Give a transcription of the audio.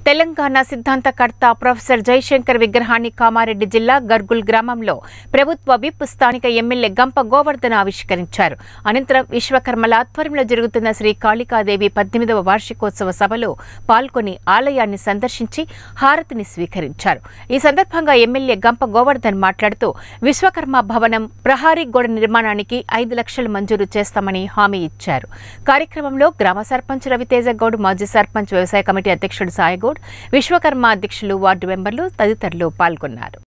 Telangana సిద్ధాంతకర్త professor Jayashankar విగ్రహాన్ని కామారెడ్డి జిల్లా గర్గుల్ గ్రామంలో ప్రభుత్వ విప్ స్థానిక ఎమ్మెల్యే గంప గోవర్ధన ఆవిష్కరించారు అనంతరం విశ్వకర్మల ఆధ్వర్యంలో జరుగుతున్న శ్రీ కాళికాదేవి పద్దెనిమిదవ వార్షికోత్సవ సభలో పాల్గొని ఆలయాన్ని సందర్శించి హారతిని స్వీకరించారు ఈ సందర్భంగా ఎమ్మెల్యే గంప గోవర్ధన్ మాట్లాడుతూ విశ్వకర్మ భవనం ప్రహారీ గోడ నిర్మాణానికి ఐదు లక్షలు మంజూరు చేస్తామని హామీ ఇచ్చారు కార్యక్రమంలో గ్రామ సర్పంచ్ రవితేజ గౌడ్ మాజీ సర్పంచ్ వ్యవసాయ కమిటీ అధ్యక్షుడు సాయగౌడ్ విశ్వకర్మ అధ్యక్షులు వార్డు మెంబర్లు తదితరులు పాల్గొన్నారు